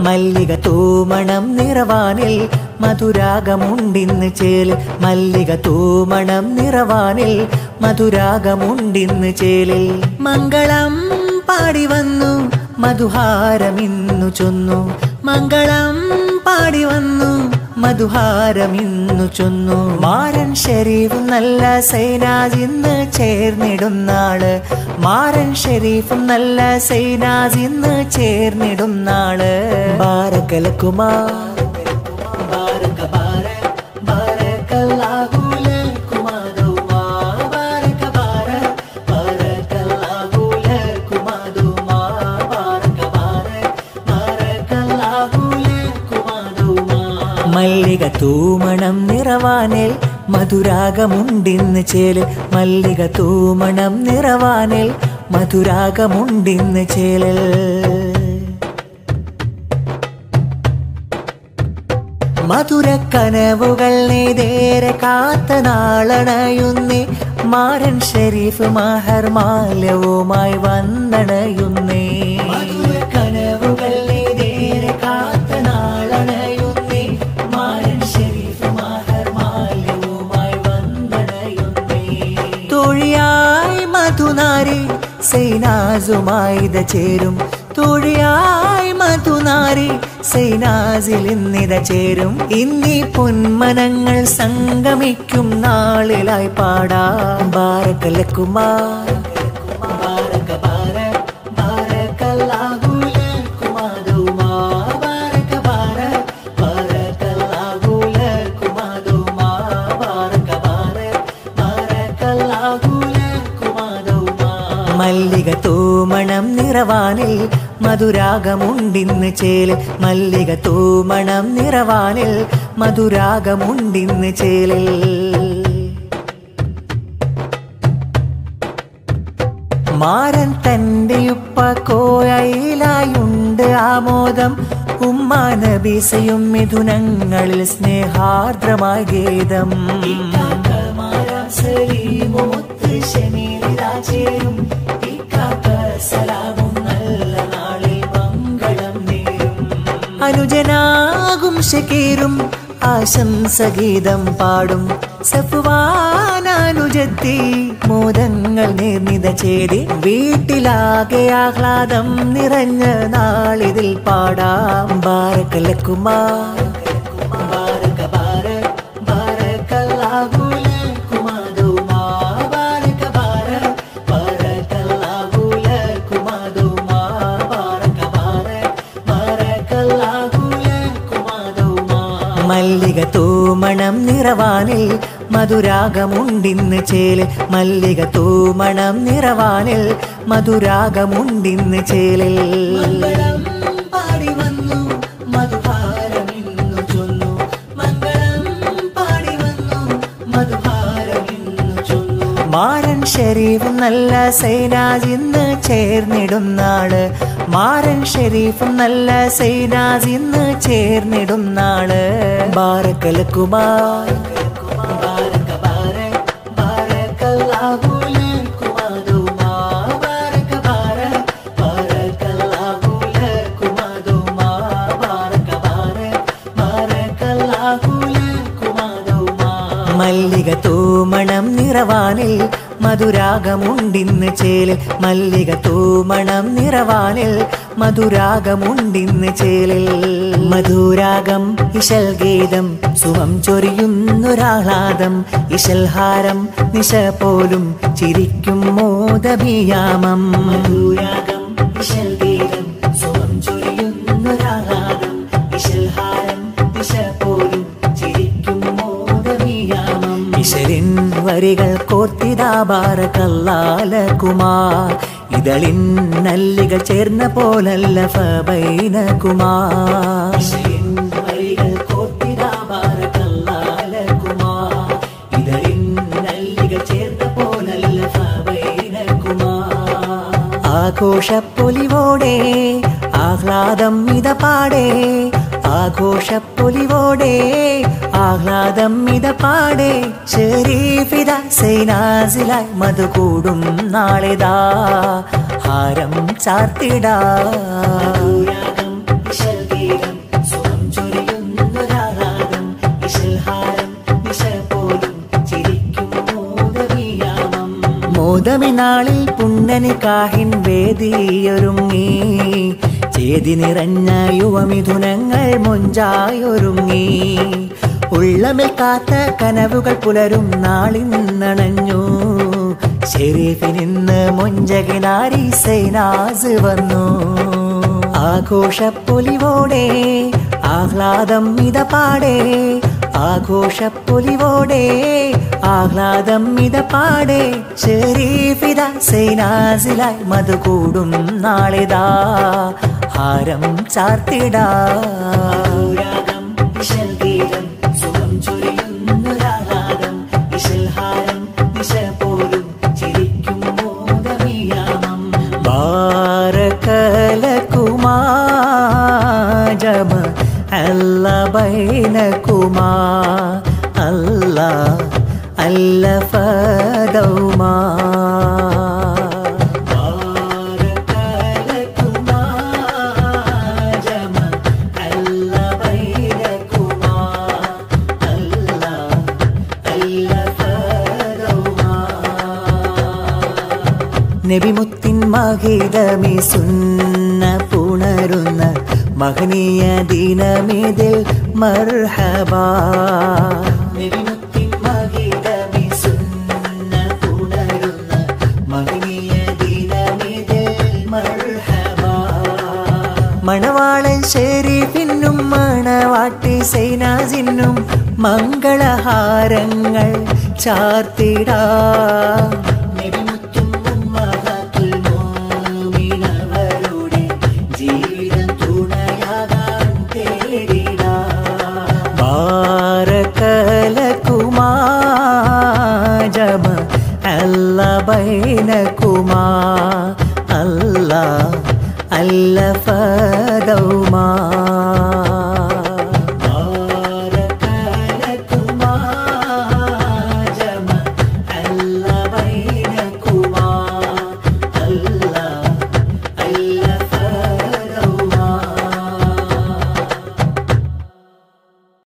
മല്ലിക തൂമണം നിറവാനിൽ മധുരാഗമുണ്ടിന്ന് ചേലിൽ മല്ലിക തൂമണം നിറവാനിൽ മധുരാഗമുണ്ടിന്ന് ചേലിൽ മംഗളം പാടി വന്നു മധുഹാരമിന്നു ചൊന്നു മംഗളം പാടി വന്നു മധുഹാരമിന്നു ചൊന്നു മാരൻ ഷെരീഫ് നല്ല സൈനാസ് ഇന്ന് ചേർന്നിടുന്നാള് മാരൻ ഷെരീഫും നല്ല സൈനാസ് ഇന്ന് ചേർന്നിടുന്നാള് ബാരക്കലക്കുമാർ ബാരക ബാര ബാരക്കല്ലാഹു ലക്കുമാദുമാ ബാരക ബാര ബാരക്കല്ലാഹു ലക്കുമാദുമാ ബാരക ബാര ബാരക്കല്ലാഹു ലക്കുമാദുമാ മല്ലിക തൂമണം നിറവാനിൽ മധുരാഗമുണ്ടിന്ന് ചേല് മല്ലിക തൂമണം നിറവാനിൽ മധുരാഗമുണ്ടിന്ന് ചേലൽ മധുരക്കനവുകൾ നേതേറെ കാത്ത നാളണയുന്നേ മാരൻ ഷെരീഫ് മഹർ മാല്യവുമായി വന്നണയുന്നേ മധുരക്കനവുകൾ നേതേറെ കാത്ത നാളണയുന്നേ മാരൻ ഷെരീഫ് മഹർ മാല്യവുമായി വന്നണയുന്നേ തൊഴിയായി മധുനാരി സൈനാസുമായിത ചേരും തൊഴിയായി മധുനാരി സൈനാസിൽ ഇന്നിത ചേരും ഇന്നീ പൊന്മനങ്ങൾ സംഗമിക്കും നാളിലായി പാടാം ബാരക്കലക്കുമാർ ബാരക ബാര ബാരക്കല്ലാഹു ലക്കുമാദുമാ ബാരക ബാര ബാരക്കല്ലാഹു ലക്കുമാദുമാ ബാരക ബാര ബാരക്കല്ലാഹു ലക്കുമാദുമാ മല്ലിക തൂമണം നിറവാനിൽ മധുരാഗമുണ്ടിന്ന് ചേല് മല്ലിക തൂമണം നിറവാനിൽ മധുരാഗമുണ്ടിന്ന് ചേലിൽ മാരൻ തന്റെ ഉപ്പ കോയയിലായുണ്ട് ആമോദം ഉമ്മ നബീസയും മിഥുനങ്ങളിൽ സ്നേഹാർദ്രമായ ഗീതം അനുജനാകും ഷക്കീറും ആശംസഗീതം പാടും സഫുവാനുജത്തി മോദങ്ങൾ നിർമ്മിത ചേരി വീട്ടിലാകെ ആഹ്ലാദം നിറഞ്ഞ നാളിതിൽ പാടാം ബാരക്കലക്കുമാർ ബാരക ബാര ബാരക്കല്ലാഹു ലക്കുമാദുമാ ബാരക ബാര ബാരക്കല്ലാഹു ലക്കുമാദുമാ ബാരക ബാര ബാരക്കല്ലാഹു ലക്കുമാദുമാ മല്ലിക തൂമണം നിറവാനിൽ മധുരാഗമുണ്ടിന്ന് ചേല് മല്ലിക തൂമണം നിറവാനിൽ മധുരാഗമുണ്ടിന്ന് ചേലിൽ പാടി വന്നു മധുഹാരമിന്നു ചൊന്നു മംഗളം പാടി വന്നു മധുഹാരമിന്നു ചൊന്നു മാരൻ ഷെരീഫും നല്ല സൈനാസ് ഇന്ന് ചേർന്നിടുന്നാള് മാരൻ ഷെരീഫും നല്ല സൈനാസ് ഇന്ന് ചേർന്നിടുന്നാള് ബാരക്കലക്കുമാർ ബാരക ബാര ബാരക്കല്ലാഹു ലക്കുമാദുമാ ബാരക ബാര ബാരക്കല്ലാഹു ലക്കുമാദുമാ ബാരക ബാര ബാരക്കല്ലാഹു ലക്കുമാദുമാ മല്ലിക തൂമണം നിറവാനിൽ മധുരാഗമുണ്ടിന്ന് ചേലിൽ മല്ലിക തൂമണം നിറവാനിൽ മധുരാഗമുണ്ടിന്ന് ചേലിൽ മധുരാഗം ഇശൽ ഗീതം സുഖം ചൊരിയുന്നൊരാഹ്ലാദം ഇശൽഹാരം നിശ പോലും ചിരിക്കും മോദഭിയാമം മധുരാഗം ഇശൽ ഗീതം സുഖം ചൊരിയുന്നൊരാഹ്ലാദം ഇശൽഹാരം നിശ പോലും ചിരിക്കും മോദഭിയാമം ഇശലിൻ വരികൾ കോർത്തിതാ ബാരക്കല്ലാലകുമാ ഇതളിൻ നല്ലികൾ ചേർന്ന പോലല്ല ഫബൈനകുമാ ഇശലിൻ വരികൾ കോർത്തിതാ ബാരക്കല്ലാലകുമാ ഇതളിൻ നല്ലികൾ ചേർന്ന പോലല്ല ഫബൈനകുമാ ആഘോഷപ്പൊലിവോടെ ആഹ്ലാദം മിത പാടേ ആഘോഷപ്പൊലിവോടെ ആഹ്ലാദം മിത പാടേ ഷെരീഫിത സൈനാസിലായി മധു കൂടും നാളിതാ ഹാരം ചാർത്തിടാ ഇശൽ ഗീതം മോദമി നാളിൽ പുണ്ണനിക്കാഹിൻ വേദിയൊരുങ്ങി ചേതി നിറഞ്ഞ യുവമിഥുനങ്ങൾ മൊഞ്ചായൊരുങ്ങി ഉള്ളമിൽ കാത്ത കനവുകൾ പുലരും നാളിന്നണഞ്ഞു ഷെരീഫിനിന്ന് മൊഞ്ചകിനാരി സൈനാസ് വന്നു ആഘോഷപ്പൊലിവോടെ ആഹ്ലാദം മിതപാടെ ആഘോഷപ്പൊലിവോടെ ആഹ്ലാദം മിതപാടെ ഷെരീഫിത സൈനാസിലായി മധു കൂടും നാളിതാ ഹാരം ചാർത്തിടാ രാഗം ഇശൽ ഗീതം സുഖം ചൊരിയുന്നൊരാഹ്ലാദം ഇശൽ ഹാരം ദിശ പോലും ചിരിക്കും മോദമിയാമം ബാരകലകുമാ ജമ അല്ല ബൈനകുമാ അല്ല അല്ലഫദൗമാ ബാരകലകുമാ ജമ അല്ല ബൈനകുമാ അല്ല അല്ലഫദൗമാ നബിമുത്തിൻ മഹിതമി സുന്ന പുണരുന്ന മഹനീയ ദിനമിതിൽ മർഹബ നബിമുത്തിൻ മഹിതമി സുന്ന പുണരുന്ന മഹനീയ ദിനമിതിൽ മർഹബ മണവാളൻ ഷെരീഫിനും മണവാട്ടി സൈനാസിനും മംഗളഹാരങ്ങൾ ചാർത്തിടാ നബിമുത്തും ഉമ്മഹാത്തുൽ മോമിനവരുടെ ജീവിതം തുണയാകാൻ തേടിടാ ബാരകലകുമാ ജമ അല്ല ബൈനകുമാ അല്ല അല്ല